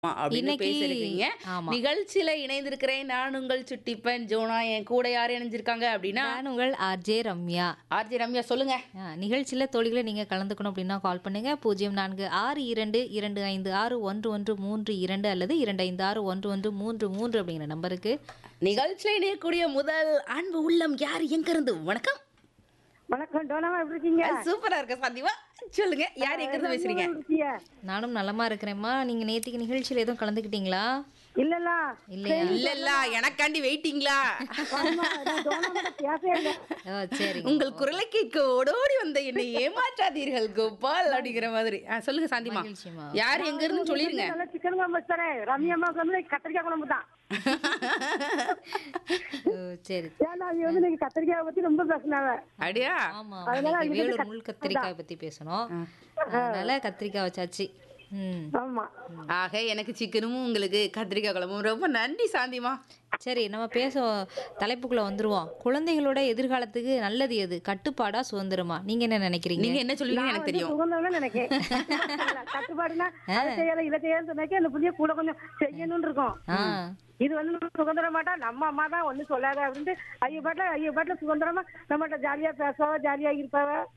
அப்படின்னு இன்னைக்கு பேசியிருக்கீங்க ஆமா. நிகழ்ச்சியில இணைந்திருக்கிறேன் நான் உங்கள் சுட்டிப்பன் ஜோனா என் கூட யார் இணைஞ்சிருக்காங்க அப்படின்னா நான் உங்கள் ஆர்ஜே ரம்யா ஆர்ஜி ரம்யா சொல்லுங்க ஆ, நிகழ்ச்சியில தோழிகளை நீங்க கலந்துக்கணும் அப்படின்னா கால் பண்ணுங்க பூஜ்ஜியம் நான்கு ஆறு இரண்டு இரண்டு ஐந்து ஆறு ஒன்று ஒன்று மூன்று இரண்டு அல்லது இரண்டு ஐந்து ஆறு ஒன்று ஒன்று மூன்று மூன்று அப்படிங்கிற நம்பருக்கு நிகழ்ச்சியில இணையக்கூடிய முதல் அன்பு உள்ளம் யார் எங்க இருந்து வணக்கம் வணக்கம் டோனாமா எப்படி இருக்கீங்க சூப்பரா இருக்க சாந்திவா சொல்லுங்க யார் எங்க இருந்து பேசுறீங்க எப்படி இருக்கீங்க நானும் நலமா இருக்கிறேம்மா நீங்க நேத்திக்கு நிகழ்ச்சியில எதுவும் கலந்துக்கிட்டீங்களா இல்லல்ல இல்லையா இல்ல இல்ல எனக்காண்டி வெயிட்டிங்களா ஆமா நான் டோனாமா பேசவே இல்லை ஓ சரி உங்கள் குரலை கேட்க ஓடோடி வந்த என்னை ஏமாற்றாதீர்கள் கோபால் அப்படிங்கிற மாதிரி ஆ, சொல்லுங்க சாந்திமா மகிழ்ச்சிமா. யார் எங்க இருந்து சொல்லிருங்க நல்லா சிக்கன் குழம்பு வச்சுறேன் ரம்யம்மா வந்து கத்திரிக்காய் குழம்பு தான் ஓ சரி ஏன்னா அவங்க வந்து நீங்க கத்திரிக்காய் பத்தி ரொம்ப பேசினாங்க அப்படியா ஆமா இன்னைக்கு வேலூர் முள் கத்திரிக்காய் பத்தி பேசணும் அதனால கத்திரிக்காய் வச்சாச்சு ம் ஆமா ஆக எனக்கு சிக்கனும் உங்களுக்கு கத்திரிக்காய் குழம்பும் ரொம்ப நன்றி சாந்திமா சரி நம்ம பேச தலைப்புக்குள்ள வந்துருவோம் குழந்தைகளோட எதிர்காலத்துக்கு நல்லது எது கட்டுப்பாடா சுதந்திரமா நீங்க என்ன நினைக்கிறீங்க நீங்க என்ன சொல்லுவீங்க எனக்கு தெரியும் சுகந்தம் நினைக்கேன் கட்டுப்பாடுனா அதை செய்யல இதை செய்யலன்னு சொன்னாக்கே அந்த புள்ளிய கூட கொஞ்சம் செய்யணும்னு இருக்கும் ஆ இது வந்து நம்ம சுதந்திரம் மாட்டா நம்ம அம்மா தான் ஒண்ணும் சொல்லாத அப்படின்ட்டு ஐயோ பாட்டுல ஐயோ பாட்டுல சுதந்திரமா நம்மகிட்ட ஜாலியா பேசுவா ஜாலியா இருப்பாவ